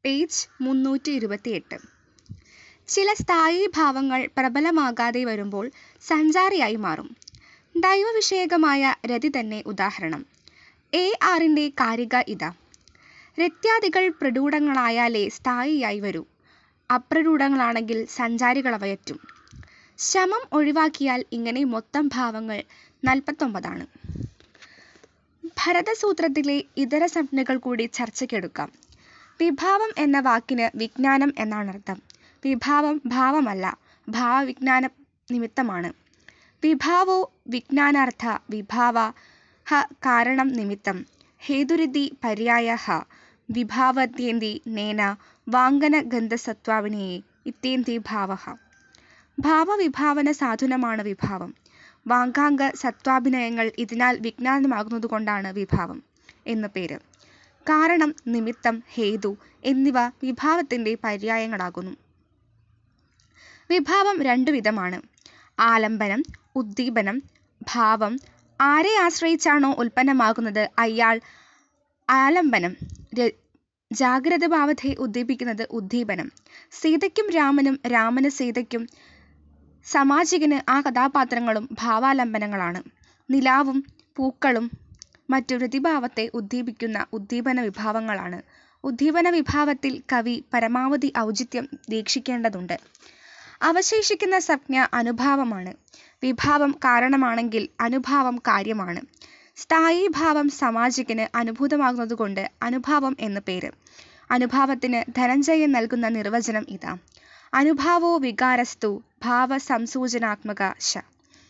page മുന്നൂറ്റി ഇരുപത്തിയെട്ട് ചില സ്ഥായീ ഭാവങ്ങൾ പ്രബലമാകാതെ വരുമ്പോൾ സഞ്ചാരിയായി മാറും ദൈവവിഷയകമായ രതി തന്നെ ഉദാഹരണം എ ആറിൻ്റെ കാരിക ഇതാ രത്യാദികൾ പ്രടൂഢങ്ങളായാലേ സ്ഥായിയായി വരൂ അപ്രടൂഢങ്ങളാണെങ്കിൽ സഞ്ചാരികളവയറ്റും ശമം ഒഴിവാക്കിയാൽ ഇങ്ങനെ മൊത്തം ഭാവങ്ങൾ നാൽപ്പത്തൊമ്പതാണ് ഭരതസൂത്രത്തിലെ ഇതര സംജ്ഞകൾ കൂടി ചർച്ചയ്ക്കെടുക്കാം വിഭാവം എന്ന വാക്കിന് വിജ്ഞാനം എന്നാണർത്ഥം വിഭാവം ഭാവമല്ല ഭാവവിജ്ഞാന നിമിത്തമാണ് വിഭാവോ വിജ്ഞാനാർത്ഥ വിഭാവ ഹ കാരണം നിമിത്തം ഹേതുരിതി പര്യായ വിഭാവത്യേന്തി നേന വാങ്കനഗന്ധസത്വാവിനയെ ഇത്യേന്തി ഭാവ ഭാവവിഭാവന സാധുനമാണ് വിഭാവം വാങ്കാംഗ സത്വാഭിനയങ്ങൾ ഇതിനാൽ വിജ്ഞാനമാകുന്നതുകൊണ്ടാണ് വിഭാവം എന്നു പേര് കാരണം നിമിത്തം ഹേതു എന്നിവ വിഭാവത്തിൻ്റെ പര്യായങ്ങളാകുന്നു വിഭാവം രണ്ടു വിധമാണ് ആലംബനം ഉദ്ദീപനം ഭാവം ആരെ ആശ്രയിച്ചാണോ ഉൽപ്പന്നമാകുന്നത് അയാൾ ആലംബനം ജാഗ്രത ഭാവത്തെ ഉദ്ദീപിക്കുന്നത് ഉദ്ദീപനം സീതയ്ക്കും രാമനും രാമന് സീതയ്ക്കും സാമാജികന് ആ കഥാപാത്രങ്ങളും ഭാവാലംബനങ്ങളാണ് നിലാവും പൂക്കളും മറ്റു പ്രതിഭാവത്തെ ഉദ്ദീപിക്കുന്ന ഉദ്ദീപന വിഭാവങ്ങളാണ് ഉദ്ദീപന വിഭാവത്തിൽ കവി പരമാവധി ഔചിത്യം ദീക്ഷിക്കേണ്ടതുണ്ട് അവശേഷിക്കുന്ന സംജ്ഞ അനുഭാവമാണ് വിഭാവം കാരണമാണെങ്കിൽ അനുഭാവം കാര്യമാണ് സ്ഥായീഭാവം സാമാജികന് അനുഭൂതമാകുന്നതുകൊണ്ട് അനുഭാവം എന്ന് പേര് അനുഭാവത്തിന് ധനഞ്ജയൻ നൽകുന്ന നിർവചനം ഇതാ അനുഭാവോ വികാരസ്തു ഭാവസംസൂചനാത്മക ശ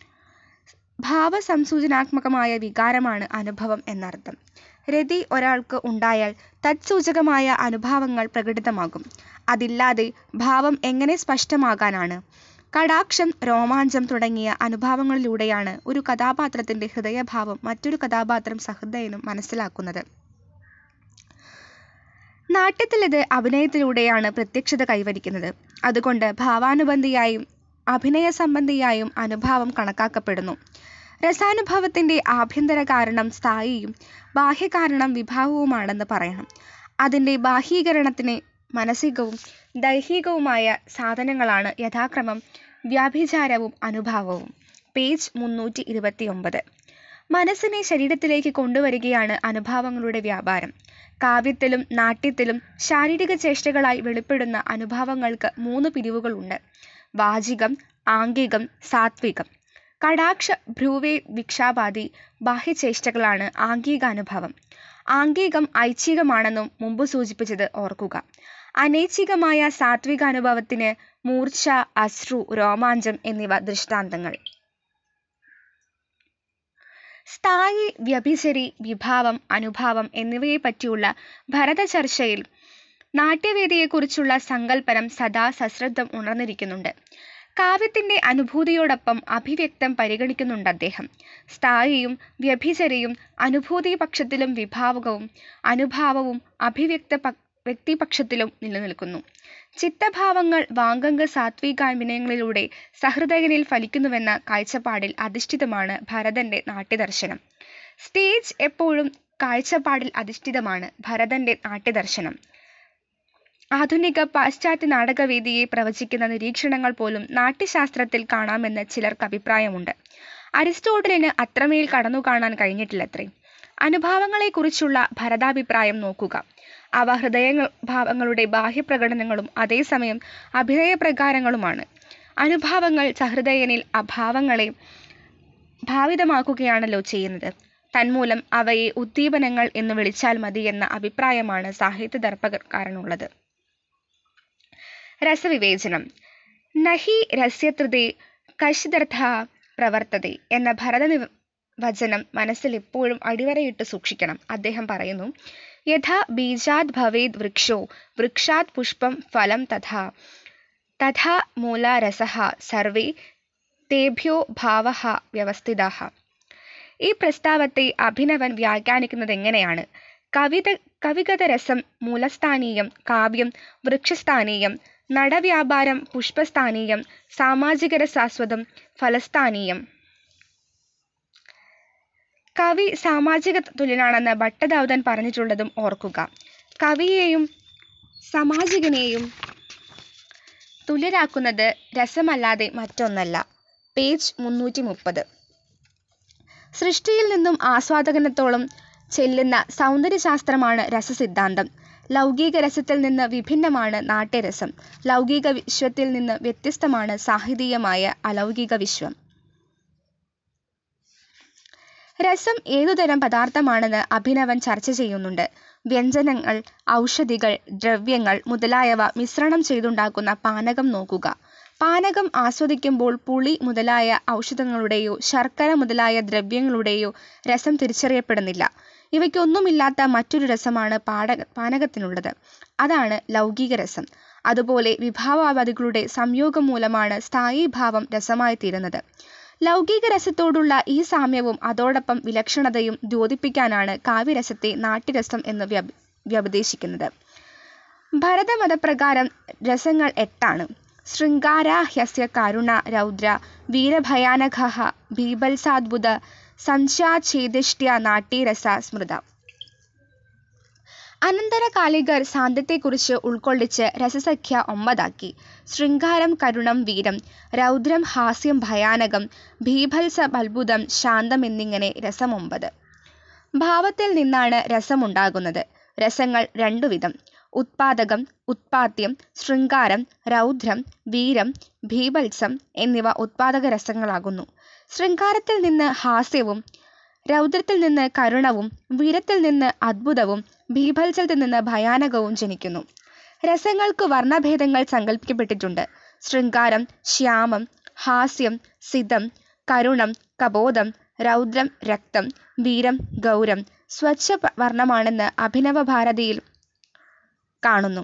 ഭാവസംസൂചനാത്മകമായ വികാരമാണ് അനുഭവം എന്നർത്ഥം രതി ഒരാൾക്ക് ഉണ്ടായാൽ തത്സൂചകമായ അനുഭാവങ്ങൾ പ്രകടിതമാകും അതില്ലാതെ ഭാവം എങ്ങനെ സ്പഷ്ടമാകാനാണ് കടാക്ഷം രോമാഞ്ചം തുടങ്ങിയ അനുഭാവങ്ങളിലൂടെയാണ് ഒരു കഥാപാത്രത്തിന്റെ ഹൃദയഭാവം മറ്റൊരു കഥാപാത്രം സഹൃദയനും മനസ്സിലാക്കുന്നത് നാട്യത്തിൽ ഇത് അഭിനയത്തിലൂടെയാണ് പ്രത്യക്ഷത കൈവരിക്കുന്നത് അതുകൊണ്ട് ഭാവാനുബന്ധിയായും അഭിനയ സംബന്ധിയായും അനുഭാവം കണക്കാക്കപ്പെടുന്നു രസാനുഭവത്തിന്റെ ആഭ്യന്തര കാരണം സ്ഥായിയും ബാഹ്യകാരണം വിഭാവവുമാണെന്ന് പറയണം അതിന്റെ ബാഹ്യീകരണത്തിന് മാനസികവും ദൈഹികവുമായ സാധനങ്ങളാണ് യഥാക്രമം വ്യാഭിചാരവും അനുഭാവവും പേജ് മുന്നൂറ്റി ഇരുപത്തി ഒമ്പത് മനസ്സിനെ ശരീരത്തിലേക്ക് കൊണ്ടുവരികയാണ് അനുഭാവങ്ങളുടെ വ്യാപാരം കാവ്യത്തിലും നാട്യത്തിലും ശാരീരിക ചേഷ്ടകളായി വെളിപ്പെടുന്ന അനുഭാവങ്ങൾക്ക് മൂന്ന് പിരിവുകളുണ്ട് വാചികം ആംഗികം സാത്വികം കടാക്ഷ ഭ്രൂവേ വിക്ഷാപാതി ബാഹ്യചേഷ്ടകളാണ് ആംഗികാനുഭവം ആംഗികം ഐച്ഛികമാണെന്നും മുമ്പ് സൂചിപ്പിച്ചത് ഓർക്കുക അനൈച്ഛികമായ സാത്വികാനുഭവത്തിന് മൂർച്ഛ അശ്രു രോമാഞ്ചം എന്നിവ ദൃഷ്ടാന്തങ്ങൾ സ്ഥായി വ്യഭിചരി വിഭാവം അനുഭാവം എന്നിവയെ പറ്റിയുള്ള ഭരത ചർച്ചയിൽ നാട്യവേദിയെക്കുറിച്ചുള്ള സങ്കല്പനം സദാ സശ്രദ്ധം ഉണർന്നിരിക്കുന്നുണ്ട് കാവ്യത്തിന്റെ അനുഭൂതിയോടൊപ്പം അഭിവ്യക്തം പരിഗണിക്കുന്നുണ്ട് അദ്ദേഹം സ്ഥായിയും വ്യഭിചരിയും അനുഭൂതി പക്ഷത്തിലും വിഭാവകവും അനുഭാവവും അഭിവ്യക്ത വ്യക്തിപക്ഷത്തിലും നിലനിൽക്കുന്നു ചിത്തഭാവങ്ങൾ വാങ്കംഗ സാത്വികാഭിനയങ്ങളിലൂടെ സഹൃദയനിൽ ഫലിക്കുന്നുവെന്ന കാഴ്ചപ്പാടിൽ അധിഷ്ഠിതമാണ് ഭരതന്റെ നാട്യദർശനം സ്റ്റേജ് എപ്പോഴും കാഴ്ചപ്പാടിൽ അധിഷ്ഠിതമാണ് ഭരതന്റെ നാട്യദർശനം ആധുനിക പാശ്ചാത്യ നാടകവേദിയെ പ്രവചിക്കുന്ന നിരീക്ഷണങ്ങൾ പോലും നാട്യശാസ്ത്രത്തിൽ കാണാമെന്ന് ചിലർക്ക് അഭിപ്രായമുണ്ട് അരിസ്റ്റോട്ടലിന് അത്രമേൽ കടന്നു കാണാൻ കഴിഞ്ഞിട്ടില്ലത്രേ അനുഭാവങ്ങളെക്കുറിച്ചുള്ള ഭരതാഭിപ്രായം നോക്കുക അവ ഹൃദയ ഭാവങ്ങളുടെ ബാഹ്യപ്രകടനങ്ങളും അതേസമയം അഭിനയപ്രകാരങ്ങളുമാണ് അനുഭാവങ്ങൾ സഹൃദയനിൽ അഭാവങ്ങളെ ഭാവിതമാക്കുകയാണല്ലോ ചെയ്യുന്നത് തന്മൂലം അവയെ ഉദ്ദീപനങ്ങൾ എന്ന് വിളിച്ചാൽ മതി എന്ന അഭിപ്രായമാണ് സാഹിത്യ ദർപ്പകാരനുള്ളത് രസവിവേചനം നഹി രസ്യതൃതേ കശിദർത്ഥ പ്രവർത്തതെ എന്ന ഭരത വചനം മനസ്സിൽ എപ്പോഴും അടിവരയിട്ട് സൂക്ഷിക്കണം അദ്ദേഹം പറയുന്നു യഥാ ബീജാത് ഭവേദ് വൃക്ഷോ വൃക്ഷാത് പുഷ്പം ഫലം തഥാ തഥാ മൂലരസ സർവേ തേഭ്യോ ഭാവ വ്യവസ്ഥിത ഈ പ്രസ്താവത്തെ അഭിനവൻ വ്യാഖ്യാനിക്കുന്നത് എങ്ങനെയാണ് കവിത കവിഗത രസം മൂലസ്ഥാനീയം കാവ്യം വൃക്ഷസ്ഥാനീയം നടവ്യാപാരം പുഷ്പസ്ഥാനീയം സാമാജിക രസാസ്വദം ഫലസ്ഥാനീയം കവി സാമാജിക തുല്യനാണെന്ന് ഭട്ടദാവുദൻ പറഞ്ഞിട്ടുള്ളതും ഓർക്കുക കവിയെയും സാമാജികനെയും തുല്യരാക്കുന്നത് രസമല്ലാതെ മറ്റൊന്നല്ല പേജ് മുന്നൂറ്റി മുപ്പത് സൃഷ്ടിയിൽ നിന്നും ആസ്വാദനത്തോളം ചെല്ലുന്ന സൗന്ദര്യശാസ്ത്രമാണ് രസസിദ്ധാന്തം ലൗകിക രസത്തിൽ നിന്ന് വിഭിന്നമാണ് നാട്യരസം ലൗകിക വിശ്വത്തിൽ നിന്ന് വ്യത്യസ്തമാണ് സാഹിതീയമായ അലൗകിക വിശ്വം രസം ഏതുതരം പദാർത്ഥമാണെന്ന് അഭിനവൻ ചർച്ച ചെയ്യുന്നുണ്ട് വ്യഞ്ജനങ്ങൾ ഔഷധികൾ ദ്രവ്യങ്ങൾ മുതലായവ മിശ്രണം ചെയ്തുണ്ടാക്കുന്ന പാനകം നോക്കുക പാനകം ആസ്വദിക്കുമ്പോൾ പുളി മുതലായ ഔഷധങ്ങളുടെയോ ശർക്കര മുതലായ ദ്രവ്യങ്ങളുടെയോ രസം തിരിച്ചറിയപ്പെടുന്നില്ല ഇവയ്ക്കൊന്നുമില്ലാത്ത മറ്റൊരു രസമാണ് പാട പാനകത്തിനുള്ളത് അതാണ് ലൗകിക രസം അതുപോലെ വിഭാവാദികളുടെ സംയോഗം മൂലമാണ് സ്ഥായീഭാവം രസമായി തീരുന്നത് ലൗകിക രസത്തോടുള്ള ഈ സാമ്യവും അതോടൊപ്പം വിലക്ഷണതയും ദ്യോതിപ്പിക്കാനാണ് കാവ്യരസത്തെ നാട്യരസം എന്ന് വ്യപ വ്യപദേശിക്കുന്നത് ഭരതമതപ്രകാരം രസങ്ങൾ എട്ടാണ് ശൃംഗാര ഹ്യസ്യ കരുണ രൗദ്ര വീരഭയാനക ബീഭത്സാദ്ഭുത സംശയാച്ഛേദിഷ്ട്യ നാട്യരസ സ്മൃത അനന്തരകാലികർ സാന്ത്യത്തെക്കുറിച്ച് ഉൾക്കൊള്ളിച്ച് രസസഖ്യ ഒമ്പതാക്കി ശൃംഗാരം കരുണം വീരം രൗദ്രം ഹാസ്യം ഭയാനകം ഭീഭത്സ അത്ഭുതം ശാന്തം എന്നിങ്ങനെ രസം ഒമ്പത് ഭാവത്തിൽ നിന്നാണ് രസമുണ്ടാകുന്നത് രസങ്ങൾ രണ്ടു വിധം ഉത്പാദകം ഉത്പാദ്യം ശൃംഗാരം രൗദ്രം വീരം ഭീഭത്സം എന്നിവ ഉത്പാദക രസങ്ങളാകുന്നു ശൃംഗാരത്തിൽ നിന്ന് ഹാസ്യവും രൗദ്രത്തിൽ നിന്ന് കരുണവും വീരത്തിൽ നിന്ന് അദ്ഭുതവും ഭീഭത്സത്തിൽ നിന്ന് ഭയാനകവും ജനിക്കുന്നു രസങ്ങൾക്ക് വർണ്ണഭേദങ്ങൾ സങ്കല്പിക്കപ്പെട്ടിട്ടുണ്ട് ശൃംഗാരം ശ്യാമം ഹാസ്യം സിതം കരുണം കബോധം രൗദ്രം രക്തം വീരം ഗൗരം സ്വച്ഛ വർണ്ണമാണെന്ന് അഭിനവ ഭാരതിയിൽ കാണുന്നു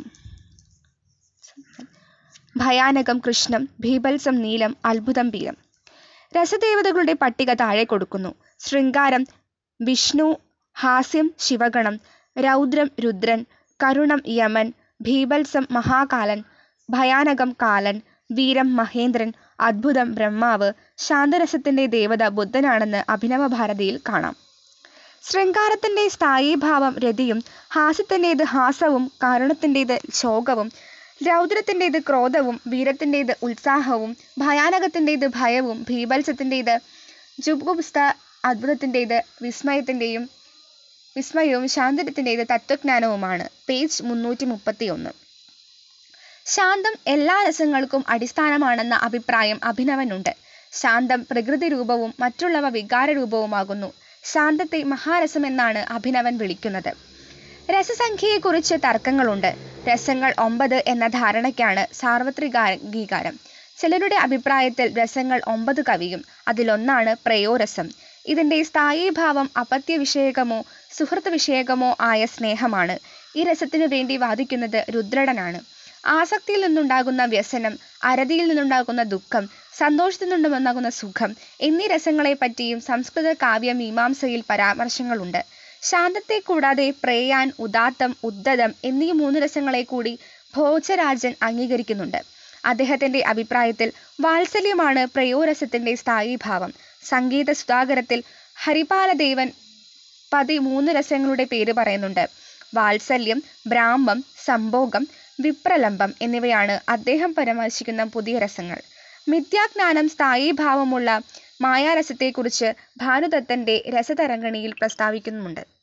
ഭയാനകം കൃഷ്ണം ഭീഭത്സം നീലം അത്ഭുതം വീരം രസദേവതകളുടെ പട്ടിക താഴെ കൊടുക്കുന്നു ശൃംഗാരം വിഷ്ണു ഹാസ്യം ശിവഗണം രൗദ്രം രുദ്രൻ കരുണം യമൻ ഭീഭത്സം മഹാകാലൻ ഭയാനകം കാലൻ വീരം മഹേന്ദ്രൻ അദ്ഭുതം ബ്രഹ്മാവ് ശാന്തരസത്തിന്റെ ദേവത ബുദ്ധനാണെന്ന് അഭിനവ ഭാരതിയിൽ കാണാം ശൃംഗാരത്തിന്റെ സ്ഥായീഭാവം രതിയും ഹാസ്യത്തിൻ്റെത് ഹാസവും കരുണത്തിൻ്റെത് ശോകവും രൗദ്രത്തിൻ്റെത് ക്രോധവും വീരത്തിൻ്റെത് ഉത്സാഹവും ഭയാനകത്തിൻ്റെത് ഭയവും ഭീഭത്സത്തിൻ്റെത് ജുഗുപ്സ്ത അത്ഭുതത്തിൻ്റെത് വിസ്മയത്തിൻ്റെയും വിസ്മയവും ശാന്തരത്തിൻ്റെത് തത്വജ്ഞാനവുമാണ് പേജ് മുന്നൂറ്റി മുപ്പത്തി ഒന്ന് ശാന്തം എല്ലാ രസങ്ങൾക്കും അടിസ്ഥാനമാണെന്ന അഭിപ്രായം അഭിനവനുണ്ട് ശാന്തം പ്രകൃതി രൂപവും മറ്റുള്ളവ വികാര രൂപവുമാകുന്നു ശാന്തത്തെ മഹാരസമെന്നാണ് അഭിനവൻ വിളിക്കുന്നത് രസസംഖ്യയെക്കുറിച്ച് തർക്കങ്ങളുണ്ട് രസങ്ങൾ ഒമ്പത് എന്ന ധാരണയ്ക്കാണ് സാർവത്രികാംഗീകാരം ചിലരുടെ അഭിപ്രായത്തിൽ രസങ്ങൾ ഒമ്പത് കവിയും അതിലൊന്നാണ് പ്രയോരസം ഇതിന്റെ സ്ഥായീഭാവം അപത്യ വിഷയകമോ സുഹൃത്ത് വിഷയകമോ ആയ സ്നേഹമാണ് ഈ രസത്തിനു വേണ്ടി വാദിക്കുന്നത് രുദ്രടനാണ് ആസക്തിയിൽ നിന്നുണ്ടാകുന്ന വ്യസനം അരതിയിൽ നിന്നുണ്ടാകുന്ന ദുഃഖം സന്തോഷത്തിൽ നിന്നുണ്ടാകുന്ന സുഖം എന്നീ രസങ്ങളെ പറ്റിയും സംസ്കൃത കാവ്യ മീമാംസയിൽ പരാമർശങ്ങളുണ്ട് ശാന്തത്തെ കൂടാതെ പ്രേയാൻ ഉദാത്തം ഉദ്ദതം എന്നീ മൂന്ന് രസങ്ങളെ കൂടി ഭോജരാജൻ അംഗീകരിക്കുന്നുണ്ട് അദ്ദേഹത്തിന്റെ അഭിപ്രായത്തിൽ വാത്സല്യമാണ് പ്രയോരസത്തിന്റെ സ്ഥായീഭാവം സംഗീത സുധാകരത്തിൽ ഹരിപാലദേവൻ പതിമൂന്ന് രസങ്ങളുടെ പേര് പറയുന്നുണ്ട് വാത്സല്യം ബ്രാഹ്മം സംഭോഗം വിപ്രലംബം എന്നിവയാണ് അദ്ദേഹം പരാമർശിക്കുന്ന പുതിയ രസങ്ങൾ മിഥ്യാജ്ഞാനം സ്ഥായീഭാവമുള്ള മായാരസത്തെക്കുറിച്ച് ഭാനുദത്തന്റെ രസതരംഗിണിയിൽ പ്രസ്താവിക്കുന്നുമുണ്ട്